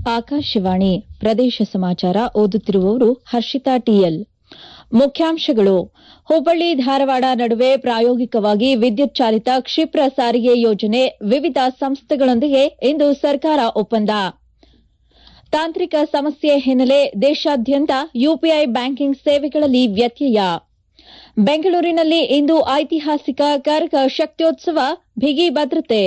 ಆಕಾಶವಾಣಿ ಪ್ರದೇಶ ಸಮಾಚಾರ ಓದುತ್ತಿರುವವರು ಹರ್ಷಿತಾ ಟಿಎಲ್ ಮುಖ್ಯಾಂಶಗಳು ಹುಬ್ಬಳ್ಳಿ ಧಾರವಾಡ ನಡುವೆ ಪ್ರಾಯೋಗಿಕವಾಗಿ ವಿದ್ಯುತ್ ಚಾಲಿತ ಕ್ಷಿಪ್ರ ಸಾರಿಗೆ ಯೋಜನೆ ವಿವಿಧ ಸಂಸ್ಥೆಗಳೊಂದಿಗೆ ಇಂದು ಸರ್ಕಾರ ಒಪ್ಪಂದ ತಾಂತ್ರಿಕ ಸಮಸ್ಯೆ ಹಿನ್ನೆಲೆ ದೇಶಾದ್ಯಂತ ಯುಪಿಐ ಬ್ಯಾಂಕಿಂಗ್ ಸೇವೆಗಳಲ್ಲಿ ವ್ಯತ್ಯಯ ಬೆಂಗಳೂರಿನಲ್ಲಿ ಇಂದು ಐತಿಹಾಸಿಕ ಕರಗ ಶಕ್ತ್ಯೋತ್ಸವ ಬಿಗಿ ಭದ್ರತೆ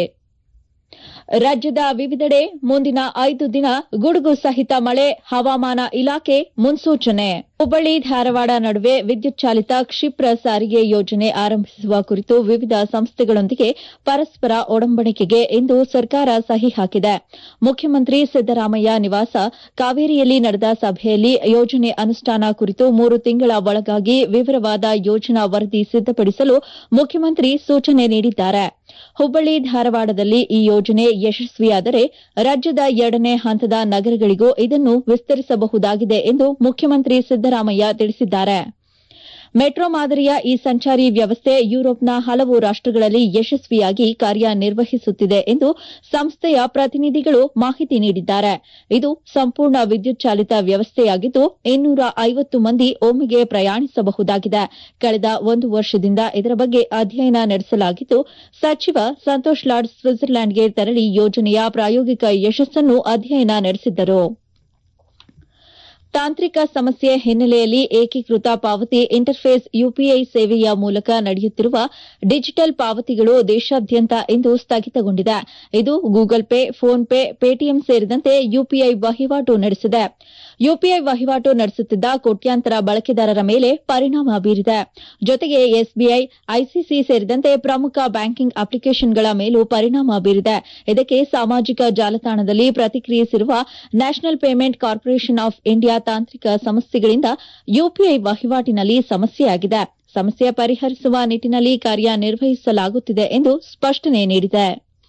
ರಾಜ್ಯದ ವಿವಿಧೆಡೆ ಮುಂದಿನ ಐದು ದಿನ ಗುಡುಗು ಸಹಿತ ಮಳೆ ಹವಾಮಾನ ಇಲಾಖೆ ಮುನ್ಸೂಚನೆ ಹುಬ್ಬಳ್ಳಿ ಧಾರವಾಡ ನಡುವೆ ವಿದ್ಯುತ್ ಚಾಲಿತ ಕ್ಷಿಪ್ರ ಸಾರಿಗೆ ಯೋಜನೆ ಆರಂಭಿಸುವ ಕುರಿತು ವಿವಿಧ ಸಂಸ್ಥೆಗಳೊಂದಿಗೆ ಪರಸ್ಪರ ಒಡಂಬಡಿಕೆಗೆ ಇಂದು ಸರ್ಕಾರ ಸಹಿ ಹಾಕಿದೆ ಮುಖ್ಯಮಂತ್ರಿ ಸಿದ್ದರಾಮಯ್ಯ ನಿವಾಸ ಕಾವೇರಿಯಲ್ಲಿ ನಡೆದ ಸಭೆಯಲ್ಲಿ ಯೋಜನೆ ಅನುಷ್ಠಾನ ಕುರಿತು ಮೂರು ತಿಂಗಳ ಒಳಗಾಗಿ ವಿವರವಾದ ಯೋಜನಾ ವರದಿ ಸಿದ್ದಪಡಿಸಲು ಮುಖ್ಯಮಂತ್ರಿ ಸೂಚನೆ ನೀಡಿದ್ದಾರೆ ಹುಬ್ಬಳ್ಳಿ ಧಾರವಾಡದಲ್ಲಿ ಈ ಯೋಜನೆ ಯಶಸ್ವಿಯಾದರೆ ರಾಜ್ಯದ ಎರಡನೇ ಹಂತದ ನಗರಗಳಿಗೂ ಇದನ್ನು ವಿಸ್ತರಿಸಬಹುದಾಗಿದೆ ಎಂದು ಮುಖ್ಯಮಂತ್ರಿ ಸಿದ್ದರಾಮಯ್ಯ ತಿಳಿಸಿದ್ದಾರೆ ಮೆಟ್ರೋ ಮಾದರಿಯ ಈ ಸಂಚಾರಿ ವ್ಯವಸ್ಥೆ ಯುರೋಪ್ನ ಹಲವು ರಾಷ್ಟಗಳಲ್ಲಿ ಯಶಸ್ವಿಯಾಗಿ ಕಾರ್ಯನಿರ್ವಹಿಸುತ್ತಿದೆ ಎಂದು ಸಂಸ್ಥೆಯ ಪ್ರತಿನಿಧಿಗಳು ಮಾಹಿತಿ ನೀಡಿದ್ದಾರೆ ಇದು ಸಂಪೂರ್ಣ ವಿದ್ಯುತ್ ಚಾಲಿತ ವ್ಯವಸ್ಥೆಯಾಗಿದ್ದು ಇನ್ನೂರ ಐವತ್ತು ಮಂದಿ ಒಮ್ಮೆಗೆ ಪ್ರಯಾಣಿಸಬಹುದಾಗಿದೆ ಕಳೆದ ಒಂದು ವರ್ಷದಿಂದ ಇದರ ಬಗ್ಗೆ ಅಧ್ಯಯನ ನಡೆಸಲಾಗಿದ್ದು ಸಚಿವ ಸಂತೋಷ್ ಲಾಡ್ ಸ್ವಿಟ್ಜರ್ಲ್ಯಾಂಡ್ಗೆ ತೆರಳಿ ಯೋಜನೆಯ ಪ್ರಾಯೋಗಿಕ ಯಶಸ್ಸನ್ನು ಅಧ್ಯಯನ ನಡೆಸಿದ್ದರು ತಾಂತ್ರಿಕ ಸಮಸ್ಯೆ ಹಿನ್ನೆಲೆಯಲ್ಲಿ ಏಕೀಕೃತ ಪಾವತಿ ಇಂಟರ್ಫೇಸ್ ಯುಪಿಐ ಸೇವೆಯ ಮೂಲಕ ನಡೆಯುತ್ತಿರುವ ಡಿಜಿಟಲ್ ಪಾವತಿಗಳು ದೇಶಾದ್ಯಂತ ಇಂದು ಸ್ಥಗಿತಗೊಂಡಿದೆ ಇದು Google Pay PhonePe Paytm ಸೇರಿದಂತೆ ಯುಪಿಐ ವಹಿವಾಟು ನಡೆಸಿದೆ ಯುಪಿಐ ವಹಿವಾಟು ನಡೆಸುತ್ತಿದ್ದ ಕೋಟ್ಯಾಂತರ ಬಳಕೆದಾರರ ಮೇಲೆ ಪರಿಣಾಮ ಬೀರಿದೆ ಜೊತೆಗೆ ಎಸ್ಬಿಐ ಐಸಿಸಿ ಸೇರಿದಂತೆ ಪ್ರಮುಖ ಬ್ಯಾಂಕಿಂಗ್ ಅಪ್ಲಿಕೇಷನ್ಗಳ ಮೇಲೂ ಪರಿಣಾಮ ಬೀರಿದೆ ಇದಕ್ಕೆ ಸಾಮಾಜಿಕ ಜಾಲತಾಣದಲ್ಲಿ ಪ್ರತಿಕ್ರಿಯಿಸಿರುವ National Payment Corporation of India ತಾಂತ್ರಿಕ ಸಮಸ್ಯೆಗಳಿಂದ ಯುಪಿಐ ವಹಿವಾಟಿನಲ್ಲಿ ಸಮಸ್ಯೆಯಾಗಿದೆ ಸಮಸ್ಯೆ ಪರಿಹರಿಸುವ ನಿಟ್ಟಿನಲ್ಲಿ ಕಾರ್ಯನಿರ್ವಹಿಸಲಾಗುತ್ತಿದೆ ಎಂದು ಸ್ಪಷ್ಟನೆ ನೀಡಿದೆ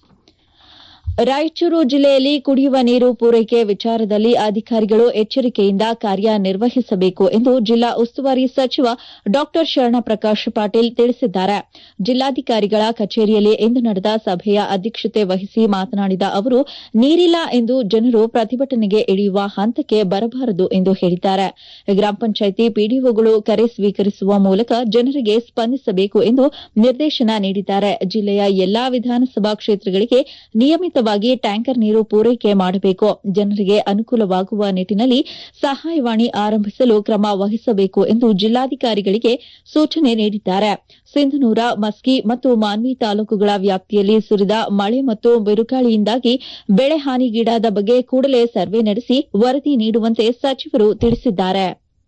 ರಾಯಚೂರು ಜಿಲ್ಲೆಯಲ್ಲಿ ಕುಡಿಯುವ ನೀರು ಪೂರೈಕೆ ವಿಚಾರದಲ್ಲಿ ಅಧಿಕಾರಿಗಳು ಎಚ್ಚರಿಕೆಯಿಂದ ಕಾರ್ಯನಿರ್ವಹಿಸಬೇಕು ಎಂದು ಜಿಲ್ಲಾ ಉಸ್ತುವಾರಿ ಸಚಿವ ಡಾ ಶರಣಪ್ರಕಾಶ್ ಪಾಟೀಲ್ ತಿಳಿಸಿದ್ದಾರೆ ಜಿಲ್ಲಾಧಿಕಾರಿಗಳ ಕಚೇರಿಯಲ್ಲಿ ಇಂದು ನಡೆದ ಸಭೆಯ ಅಧ್ಯಕ್ಷತೆ ವಹಿಸಿ ಮಾತನಾಡಿದ ಅವರು ನೀರಿಲ್ಲ ಎಂದು ಜನರು ಪ್ರತಿಭಟನೆಗೆ ಇಳಿಯುವ ಹಂತಕ್ಕೆ ಬರಬಾರದು ಎಂದು ಹೇಳಿದ್ದಾರೆ ಗ್ರಾಮ ಪಂಚಾಯಿತಿ ಪಿಡಿಒಗಳು ಕರೆ ಸ್ವೀಕರಿಸುವ ಮೂಲಕ ಜನರಿಗೆ ಸ್ಪಂದಿಸಬೇಕು ಎಂದು ನಿರ್ದೇಶನ ನೀಡಿದ್ದಾರೆ ಜಿಲ್ಲೆಯ ಎಲ್ಲಾ ವಿಧಾನಸಭಾ ಕ್ಷೇತ್ರಗಳಿಗೆ ನಿಯಮಿತ ಟ್ಯಾಂಕರ್ ನೀರು ಪೂರೈಕೆ ಮಾಡಬೇಕು ಜನರಿಗೆ ಅನುಕೂಲವಾಗುವ ನಿಟ್ಟಿನಲ್ಲಿ ಸಹಾಯವಾಣಿ ಆರಂಭಿಸಲು ಕ್ರಮ ವಹಿಸಬೇಕು ಎಂದು ಜಿಲ್ಲಾಧಿಕಾರಿಗಳಿಗೆ ಸೂಚನೆ ನೀಡಿದ್ದಾರೆ ಸಿಂಧನೂರ ಮಸ್ಕಿ ಮತ್ತು ಮಾನ್ವಿ ತಾಲೂಕುಗಳ ವ್ಯಾಪ್ತಿಯಲ್ಲಿ ಸುರಿದ ಮಳೆ ಮತ್ತು ಬಿರುಗಾಳಿಯಿಂದಾಗಿ ಬೆಳೆ ಹಾನಿಗೀಡಾದ ಬಗ್ಗೆ ಕೂಡಲೇ ಸರ್ವೆ ನಡೆಸಿ ವರದಿ ನೀಡುವಂತೆ ಸಚಿವರು ತಿಳಿಸಿದ್ದಾರೆ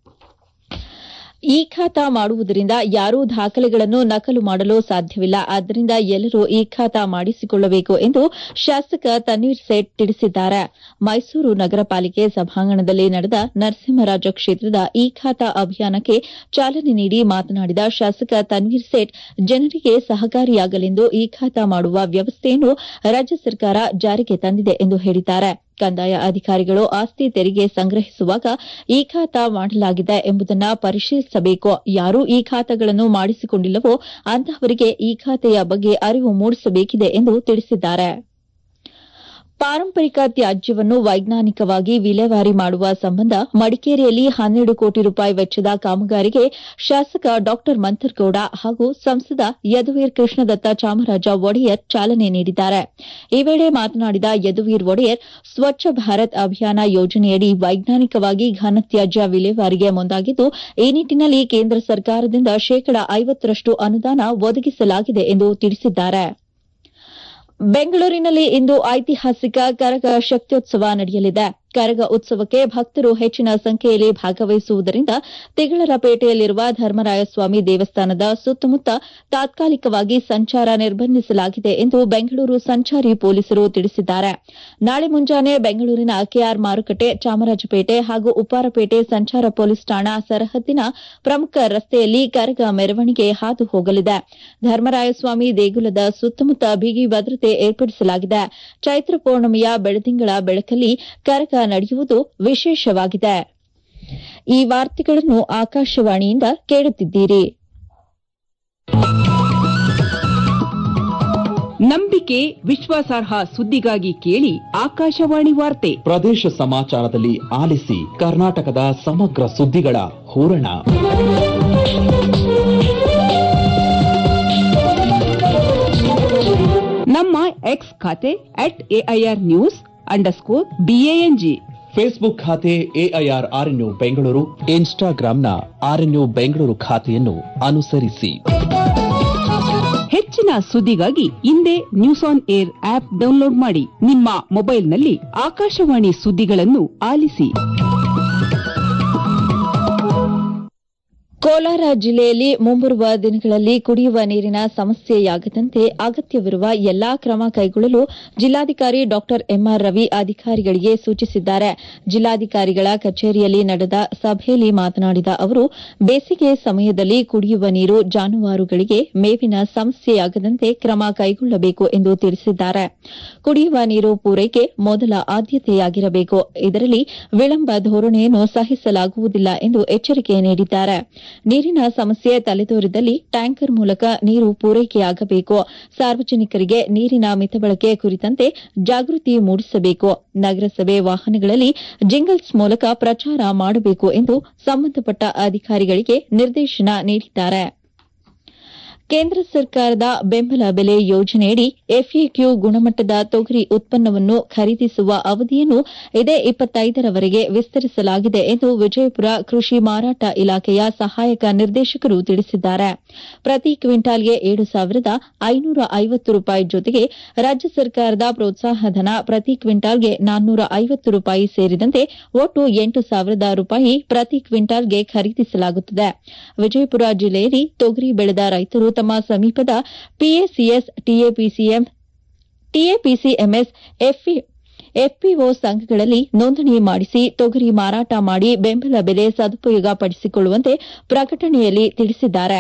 ಇ ಖಾತಾ ಮಾಡುವುದರಿಂದ ಯಾರೂ ದಾಖಲೆಗಳನ್ನು ನಕಲು ಮಾಡಲು ಸಾಧ್ಯವಿಲ್ಲ ಆದ್ದರಿಂದ ಎಲ್ಲರೂ ಇ ಖಾತಾ ಮಾಡಿಸಿಕೊಳ್ಳಬೇಕು ಎಂದು ಶಾಸಕ ತನ್ವೀರ್ ಸೇಠ್ ತಿಳಿಸಿದ್ದಾರೆ ಮೈಸೂರು ನಗರ ಪಾಲಿಕೆ ಸಭಾಂಗಣದಲ್ಲಿ ನಡೆದ ನರಸಿಂಹರಾಜ ಕ್ಷೇತ್ರದ ಇ ಖಾತಾ ಅಭಿಯಾನಕ್ಕೆ ಚಾಲನೆ ನೀಡಿ ಮಾತನಾಡಿದ ಶಾಸಕ ತನ್ವೀರ್ ಸೇಠ್ ಜನರಿಗೆ ಸಹಕಾರಿಯಾಗಲೆಂದು ಇ ಖಾತಾ ಮಾಡುವ ವ್ಯವಸ್ಥೆಯನ್ನು ರಾಜ್ಯ ಸರ್ಕಾರ ಜಾರಿಗೆ ತಂದಿದೆ ಎಂದು ಹೇಳಿದ್ದಾರೆ ಕಂದಾಯ ಅಧಿಕಾರಿಗಳು ಆಸ್ತಿ ತೆರಿಗೆ ಸಂಗ್ರಹಿಸುವಾಗ ಈ ಖಾತಾ ಮಾಡಲಾಗಿದೆ ಎಂಬುದನ್ನು ಪರಿಶೀಲಿಸಬೇಕು ಯಾರು ಈ ಖಾತಾಗಳನ್ನು ಮಾಡಿಸಿಕೊಂಡಿಲ್ಲವೋ ಅಂತಹವರಿಗೆ ಈ ಖಾತೆಯ ಬಗ್ಗೆ ಅರಿವು ಮೂಡಿಸಬೇಕಿದೆ ಎಂದು ತಿಳಿಸಿದ್ದಾರೆ ಪಾರಂಪರಿಕ ತ್ಯಾಜ್ಯವನ್ನು ವೈಜ್ಞಾನಿಕವಾಗಿ ವಿಲೇವಾರಿ ಮಾಡುವ ಸಂಬಂಧ ಮಡಿಕೇರಿಯಲ್ಲಿ ಹನ್ನೆರಡು ಕೋಟಿ ರೂಪಾಯಿ ವೆಚ್ಚದ ಕಾಮಗಾರಿಗೆ ಶಾಸಕ ಡಾ ಮಂಥರ್ಗೌಡ ಹಾಗೂ ಸಂಸದ ಯದುವೀರ್ ಕೃಷ್ಣದತ್ತ ಚಾಮರಾಜ ಒಡೆಯರ್ ಚಾಲನೆ ನೀಡಿದ್ದಾರೆ ಈ ವೇಳೆ ಮಾತನಾಡಿದ ಯದುವೀರ್ ಒಡೆಯರ್ ಸ್ವಚ್ಛ ಭಾರತ್ ಅಭಿಯಾನ ಯೋಜನೆಯಡಿ ವೈಜ್ಞಾನಿಕವಾಗಿ ಘನತ್ಯಾಜ್ಯ ವಿಲೇವಾರಿಗೆ ಮುಂದಾಗಿದ್ದು ಈ ನಿಟ್ಟಿನಲ್ಲಿ ಕೇಂದ್ರ ಸರ್ಕಾರದಿಂದ ಶೇಕಡ ಐವತ್ತರಷ್ಟು ಅನುದಾನ ಒದಗಿಸಲಾಗಿದೆ ಎಂದು ತಿಳಿಸಿದ್ದಾರೆ ಬೆಂಗಳೂರಿನಲ್ಲಿ ಇಂದು ಐತಿಹಾಸಿಕ ಕರಗ ಶಕ್ತ್ಯೋತ್ಸವ ನಡೆಯಲಿದೆ ಕರಗ ಉತ್ಸವಕ್ಕೆ ಭಕ್ತರು ಹೆಚ್ಚಿನ ಸಂಖ್ಯೆಯಲ್ಲಿ ಭಾಗವಹಿಸುವುದರಿಂದ ತಿಗಳರಪೇಟೆಯಲ್ಲಿರುವ ಧರ್ಮರಾಯಸ್ವಾಮಿ ದೇವಸ್ಥಾನದ ಸುತ್ತಮುತ್ತ ತಾತ್ಕಾಲಿಕವಾಗಿ ಸಂಚಾರ ನಿರ್ಬಂಧಿಸಲಾಗಿದೆ ಎಂದು ಬೆಂಗಳೂರು ಸಂಚಾರಿ ಪೊಲೀಸರು ತಿಳಿಸಿದ್ದಾರೆ ನಾಳೆ ಮುಂಜಾನೆ ಬೆಂಗಳೂರಿನ ಕೆಆರ್ ಮಾರುಕಟ್ಟೆ ಚಾಮರಾಜಪೇಟೆ ಹಾಗೂ ಉಪ್ಪಾರಪೇಟೆ ಸಂಚಾರ ಪೊಲೀಸ್ ಠಾಣಾ ಸರಹದ್ದಿನ ಪ್ರಮುಖ ರಸ್ತೆಯಲ್ಲಿ ಕರಗ ಮೆರವಣಿಗೆ ಹಾದು ಹೋಗಲಿದೆ ಧರ್ಮರಾಯಸ್ವಾಮಿ ದೇಗುಲದ ಸುತ್ತಮುತ್ತ ಬಿಗಿ ಭದ್ರತೆ ಏರ್ಪಡಿಸಲಾಗಿದೆ ಚೈತ್ರ ಪೌರ್ಣಮಿಯ ಬೆಳದಿಂಗಳ ಬೆಳಕಲ್ಲಿ ಕರಗ ನಡೆಯುವುದು ವಿಶೇಷವಾಗಿದೆ ಈ ವಾರ್ತೆಗಳನ್ನು ಆಕಾಶವಾಣಿಯಿಂದ ಕೇಳುತ್ತಿದ್ದೀರಿ ನಂಬಿಕೆ ವಿಶ್ವಾಸಾರ್ಹ ಸುದ್ದಿಗಾಗಿ ಕೇಳಿ ಆಕಾಶವಾಣಿ ವಾರ್ತೆ ಪ್ರದೇಶ ಸಮಾಚಾರದಲ್ಲಿ ಆಲಿಸಿ ಕರ್ನಾಟಕದ ಸಮಗ್ರ ಸುದ್ದಿಗಳ ಹೂರಣ ನಮ್ಮ ಎಕ್ಸ್ ಖಾತೆ at AIR news underscore BANG Facebook ಖಾತೆ ಎಐಆರ್ ಆರ್ಎನ್ಯು ಬೆಂಗಳೂರು ಇನ್ಸ್ಟಾಗ್ರಾಂನ ಆರ್ಎನ್ಯು ಬೆಂಗಳೂರು ಖಾತೆಯನ್ನು ಅನುಸರಿಸಿ ಹೆಚ್ಚಿನ ಸುದ್ದಿಗಾಗಿ ಹಿಂದೆ news on air app download ಮಾಡಿ ನಿಮ್ಮ ಮೊಬೈಲ್ನಲ್ಲಿ ಆಕಾಶವಾಣಿ ಸುದ್ದಿಗಳನ್ನು ಆಲಿಸಿ ಕೋಲಾರ ಜಿಲ್ಲೆಯಲ್ಲಿ ಮುಂಬರುವ ದಿನಗಳಲ್ಲಿ ಕುಡಿಯುವ ನೀರಿನ ಸಮಸ್ಯೆಯಾಗದಂತೆ ಅಗತ್ಯವಿರುವ ಎಲ್ಲಾ ಕ್ರಮ ಕೈಗೊಳ್ಳಲು ಜಿಲ್ಲಾಧಿಕಾರಿ ಡಾ ಎಂಆರ್ ರವಿ ಅಧಿಕಾರಿಗಳಿಗೆ ಸೂಚಿಸಿದ್ದಾರೆ ಜಿಲ್ಲಾಧಿಕಾರಿಗಳ ಕಚೇರಿಯಲ್ಲಿ ನಡೆದ ಸಭೆಯಲ್ಲಿ ಮಾತನಾಡಿದ ಅವರು ಬೇಸಿಗೆ ಸಮಯದಲ್ಲಿ ಕುಡಿಯುವ ನೀರು ಜಾನುವಾರುಗಳಿಗೆ ಮೇವಿನ ಸಮಸ್ಯೆಯಾಗದಂತೆ ಕ್ರಮ ಕೈಗೊಳ್ಳಬೇಕು ಎಂದು ತಿಳಿಸಿದ್ದಾರೆ ಕುಡಿಯುವ ನೀರು ಪೂರೈಕೆ ಮೊದಲ ಆದ್ಯತೆಯಾಗಿರಬೇಕು ಇದರಲ್ಲಿ ವಿಳಂಬ ಧೋರಣೆಯನ್ನು ಸಹಿಸಲಾಗುವುದಿಲ್ಲ ಎಂದು ಎಚ್ಚರಿಕೆ ನೀಡಿದ್ದಾರೆ ನೀರಿನ ಸಮಸ್ಯೆ ತಲೆದೋರಿದಲ್ಲಿ ಟ್ಯಾಂಕರ್ ಮೂಲಕ ನೀರು ಪೂರೈಕೆಯಾಗಬೇಕು ಸಾರ್ವಜನಿಕರಿಗೆ ನೀರಿನ ಮಿತಬಳಕೆ ಕುರಿತಂತೆ ಜಾಗೃತಿ ಮೂಡಿಸಬೇಕು ನಗರಸಭೆ ವಾಹನಗಳಲ್ಲಿ ಜಿಂಗಲ್ಸ್ ಮೂಲಕ ಪ್ರಚಾರ ಮಾಡಬೇಕು ಎಂದು ಸಂಬಂಧಪಟ್ಟ ಅಧಿಕಾರಿಗಳಿಗೆ ನಿರ್ದೇಶನ ನೀಡಿದ್ದಾರೆ ಕೇಂದ್ರ ಸರ್ಕಾರದ ಬೆಂಬಲ ಬೆಲೆ ಯೋಜನೆಯಡಿ ಎಫ್ಎಕ್ಯೂ ಗುಣಮಟ್ಟದ ತೊಗರಿ ಉತ್ಪನ್ನವನ್ನು ಖರೀದಿಸುವ ಅವಧಿಯನ್ನು ಇದೇ ಇಪ್ಪತ್ತೈದರವರೆಗೆ ವಿಸ್ತರಿಸಲಾಗಿದೆ ಎಂದು ವಿಜಯಪುರ ಕೃಷಿ ಮಾರಾಟ ಇಲಾಖೆಯ ಸಹಾಯಕ ನಿರ್ದೇಶಕರು ತಿಳಿಸಿದ್ದಾರೆ ಪ್ರತಿ ಕ್ವಿಂಟಾಲ್ಗೆ ಏಳು ಸಾವಿರದ ಐನೂರ ಐವತ್ತು ರೂಪಾಯಿ ಜೊತೆಗೆ ರಾಜ್ಯ ಸರ್ಕಾರದ ಪ್ರೋತ್ಸಾಹಧನ ಪ್ರತಿ ಕ್ವಿಂಟಾಲ್ಗೆ ನಾನ್ನೂರ ಐವತ್ತು ರೂಪಾಯಿ ಸೇರಿದಂತೆ ಒಟ್ಟು ಎಂಟು ಸಾವಿರದ ರೂಪಾಯಿ ಪ್ರತಿ ಕ್ವಿಂಟಾಲ್ಗೆ ಖರೀದಿಸಲಾಗುತ್ತದೆ ವಿಜಯಪುರ ಜಿಲ್ಲೆಯಲ್ಲಿ ತೊಗರಿ ಬೆಳೆದ ರೈತರು ತಮ್ಮ ಸಮೀಪದ ಪಿಎಸಿಎಸ್ ಟಿಎಪಿಸಿಎಂಎಸ್ ಎಫ್ಪಿಒ ಸಂಘಗಳಲ್ಲಿ ನೋಂದಣಿ ಮಾಡಿಸಿ ತೊಗರಿ ಮಾರಾಟ ಮಾಡಿ ಬೆಂಬಲ ಬೆಲೆ ಸದುಪಯೋಗ ಪಡಿಸಿಕೊಳ್ಳುವಂತೆ ಪ್ರಕಟಣೆಯಲ್ಲಿ ತಿಳಿಸಿದ್ದಾರೆ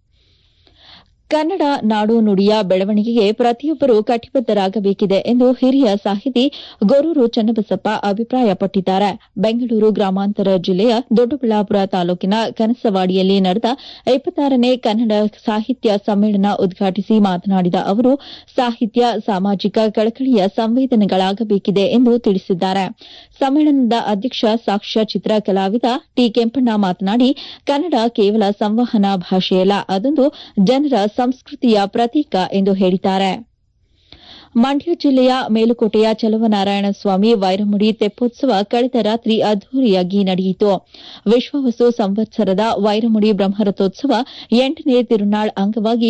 ಕನ್ನಡ ನಾಡು ನುಡಿಯ ಬೆಳವಣಿಗೆಗೆ ಪ್ರತಿಯೊಬ್ಬರು ಕಟಿಬದ್ದರಾಗಬೇಕಿದೆ ಎಂದು ಹಿರಿಯ ಸಾಹಿತಿ ಗೊರೂರು ಚನ್ನಬಸಪ್ಪ ಅಭಿಪ್ರಾಯಪಟ್ಟಿದ್ದಾರೆ ಬೆಂಗಳೂರು ಗ್ರಾಮಾಂತರ ಜಿಲ್ಲೆಯ ದೊಡ್ಡಬಳ್ಳಾಪುರ ತಾಲೂಕಿನ ಕನಸವಾಡಿಯಲ್ಲಿ ನಡೆದ ಇಪ್ಪತ್ತಾರನೇ ಕನ್ನಡ ಸಾಹಿತ್ಯ ಸಮ್ಮೇಳನ ಉದ್ಘಾಟಿಸಿ ಮಾತನಾಡಿದ ಅವರು ಸಾಹಿತ್ಯ ಸಾಮಾಜಿಕ ಕಳಕಳಿಯ ಸಂವೇದನೆಗಳಾಗಬೇಕಿದೆ ಎಂದು ತಿಳಿಸಿದ್ದಾರೆ ಸಮ್ಮೇಳನದ ಅಧ್ಯಕ್ಷ ಸಾಕ್ಷ್ಯಚಿತ್ರ ಕಲಾವಿದ ಟಿ ಕೆಂಪಣ್ಣ ಮಾತನಾಡಿ ಕನ್ನಡ ಕೇವಲ ಸಂವಹನ ಭಾಷೆಯಲ್ಲ ಅದೊಂದು ಜನರ ಸಂಸ್ಕೃತಿಯ ಪ್ರತೀಕ ಎಂದು ಹೇಳಿದ್ದಾರೆ ಮಂಡ್ಯ ಜಿಲ್ಲೆಯ ಮೇಲುಕೋಟೆಯ ಚಲುವನಾರಾಯಣ ಸ್ವಾಮಿ ವೈರಮುಡಿ ತೆಪ್ಪೋತ್ಸವ ಕಳೆದ ರಾತ್ರಿ ಅದ್ದೂರಿಯಾಗಿ ನಡೆಯಿತು ವಿಶ್ವವಸು ಸಂವತ್ಸರದ ವೈರಮುಡಿ ಬ್ರಹ್ಮರಥೋತ್ಸವ ಎಂಟನೇ ತಿರುನಾಳ್ ಅಂಗವಾಗಿ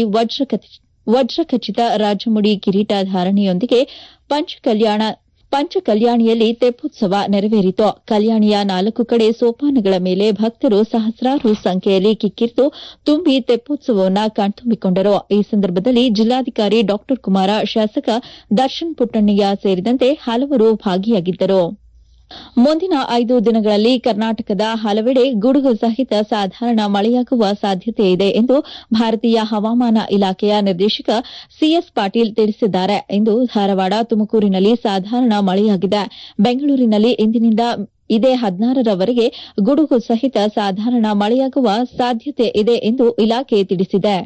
ವಜ್ರಖಚಿತ ರಾಜಮುಡಿ ಕಿರೀಟ ಧಾರಣೆಯೊಂದಿಗೆ ಪಂಚಕಲ್ಯಾಣ ಪಂಚಕಲ್ಯಾಣಿಯಲ್ಲಿ ತೆಪ್ಪೋತ್ಸವ ನೆರವೇರಿತು ಕಲ್ಯಾಣಿಯ ನಾಲ್ಕು ಕಡೆ ಸೋಪಾನಗಳ ಮೇಲೆ ಭಕ್ತರು ಸಹಸ್ರಾರು ಸಂಖ್ಯೆಯಲ್ಲಿ ಕಿಕ್ಕಿರಿದು ತುಂಬಿ ತೆಪ್ಪೋತ್ಸವವನ್ನು ಕಣ್ತುಂಬಿಕೊಂಡರು ಈ ಸಂದರ್ಭದಲ್ಲಿ ಜಿಲ್ಲಾಧಿಕಾರಿ ಡಾ ಕುಮಾರ ಶಾಸಕ ದರ್ಶನ್ ಪುಟ್ಟಣ್ಣಯ್ಯ ಸೇರಿದಂತೆ ಹಲವರು ಭಾಗಿಯಾಗಿದ್ದರು ಮುಂದಿನ ಐದು ದಿನಗಳಲ್ಲಿ ಕರ್ನಾಟಕದ ಹಲವೆಡೆ ಗುಡುಗು ಸಹಿತ ಸಾಧಾರಣ ಮಳೆಯಾಗುವ ಸಾಧ್ಯತೆಯಿದೆ ಎಂದು ಭಾರತೀಯ ಹವಾಮಾನ ಇಲಾಖೆಯ ನಿರ್ದೇಶಕ ಸಿಎಸ್ ಪಾಟೀಲ್ ತಿಳಿಸಿದ್ದಾರೆ ಇಂದು ಧಾರವಾಡ ತುಮಕೂರಿನಲ್ಲಿ ಸಾಧಾರಣ ಮಳೆಯಾಗಿದೆ ಬೆಂಗಳೂರಿನಲ್ಲಿ ಇಂದಿನಿಂದ ಇದೇ ಹದಿನಾರರವರೆಗೆ ಗುಡುಗು ಸಹಿತ ಸಾಧಾರಣ ಮಳೆಯಾಗುವ ಸಾಧ್ಯತೆ ಇದೆ ಎಂದು ಇಲಾಖೆ ತಿಳಿಸಿದೆ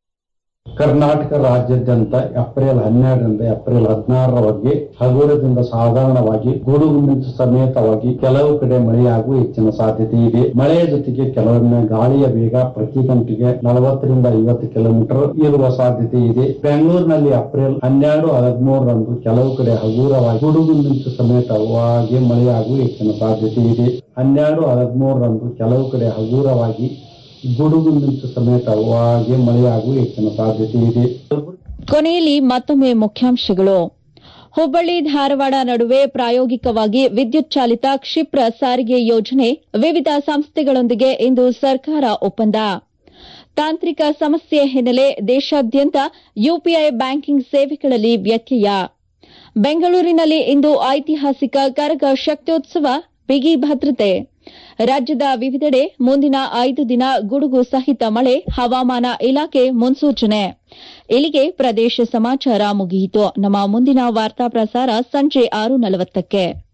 ಕರ್ನಾಟಕ ರಾಜ್ಯಾದ್ಯಂತ ಏಪ್ರಿಲ್ ಹನ್ನೆರಡರಿಂದ ಏಪ್ರಿಲ್ ಹದಿನಾರರವರೆಗೆ ಹಗುರದಿಂದ ಸಾಧಾರಣವಾಗಿ ಗುಡುಗು ಮಿಂಚು ಸಮೇತವಾಗಿ ಕೆಲವು ಕಡೆ ಮಳೆಯಾಗುವ ಹೆಚ್ಚಿನ ಸಾಧ್ಯತೆ ಇದೆ ಮಳೆಯ ಜೊತೆಗೆ ಕೆಲವೊಮ್ಮೆ ಗಾಳಿಯ ವೇಗ ಪ್ರತಿ ಗಂಟೆಗೆ ನಲವತ್ತರಿಂದ ಐವತ್ತು ಕಿಲೋಮೀಟರ್ ಇರುವ ಸಾಧ್ಯತೆ ಇದೆ ಬೆಂಗಳೂರಿನಲ್ಲಿ ಏಪ್ರಿಲ್ ಹನ್ನೆರಡು ಹದಿಮೂರರಂದು ಕೆಲವು ಕಡೆ ಹಗುರವಾಗಿ ಗುಡುಗು ಮಿಂಚು ಸಮೇತವಾಗಿ ಮಳೆಯಾಗುವ ಹೆಚ್ಚಿನ ಸಾಧ್ಯತೆ ಇದೆ ಹನ್ನೆರಡು ಹದಿಮೂರರಂದು ಕೆಲವು ಕಡೆ ಹಗುರವಾಗಿ ಗುಡುಗು ಮಿಂಚು ಸಮೇತವಾಗಿ ಮಳೆಯಾಗುವ ಹೆಚ್ಚಿನ ಸಾಧ್ಯತೆ ಇದೆ ಕೊನೆಯಲ್ಲಿ ಮತ್ತೊಮ್ಮೆ ಮುಖ್ಯಾಂಶಗಳು ಹುಬ್ಬಳ್ಳಿ ಧಾರವಾಡ ನಡುವೆ ಪ್ರಾಯೋಗಿಕವಾಗಿ ವಿದ್ಯುತ್ ಚಾಲಿತ ಕ್ಷಿಪ್ರ ಸಾರಿಗೆ ಯೋಜನೆ ವಿವಿಧ ಸಂಸ್ಥೆಗಳೊಂದಿಗೆ ಇಂದು ಸರ್ಕಾರ ಒಪ್ಪಂದ ತಾಂತ್ರಿಕ ಸಮಸ್ಯೆ ಹಿನ್ನೆಲೆ ದೇಶಾದ್ಯಂತ ಯುಪಿಐ ಬ್ಯಾಂಕಿಂಗ್ ಸೇವೆಗಳಲ್ಲಿ ವ್ಯತ್ಯಯ ಬೆಂಗಳೂರಿನಲ್ಲಿ ಇಂದು ಐತಿಹಾಸಿಕ ಕರಗ ಶಕ್ತ್ಯೋತ್ಸವ ಬಿಗಿ ಭದ್ರತೆ ರಾಜ್ಯದ ವಿವಿಧೆಡೆ ಮುಂದಿನ ಐದು ದಿನ ಗುಡುಗು ಸಹಿತ ಮಳೆ ಹವಾಮಾನ ಇಲಾಖೆ ಮುನ್ಸೂಚನೆ ಇಲ್ಲಿಗೆ ಪ್ರದೇಶ ಸಮಾಚಾರ ಮುಗಿಯಿತು ನಮ್ಮ ಮುಂದಿನ ವಾರ್ತಾ ಪ್ರಸಾರ ಸಂಜೆ ಆರು ನಲವತ್ತಕ್ಕೆ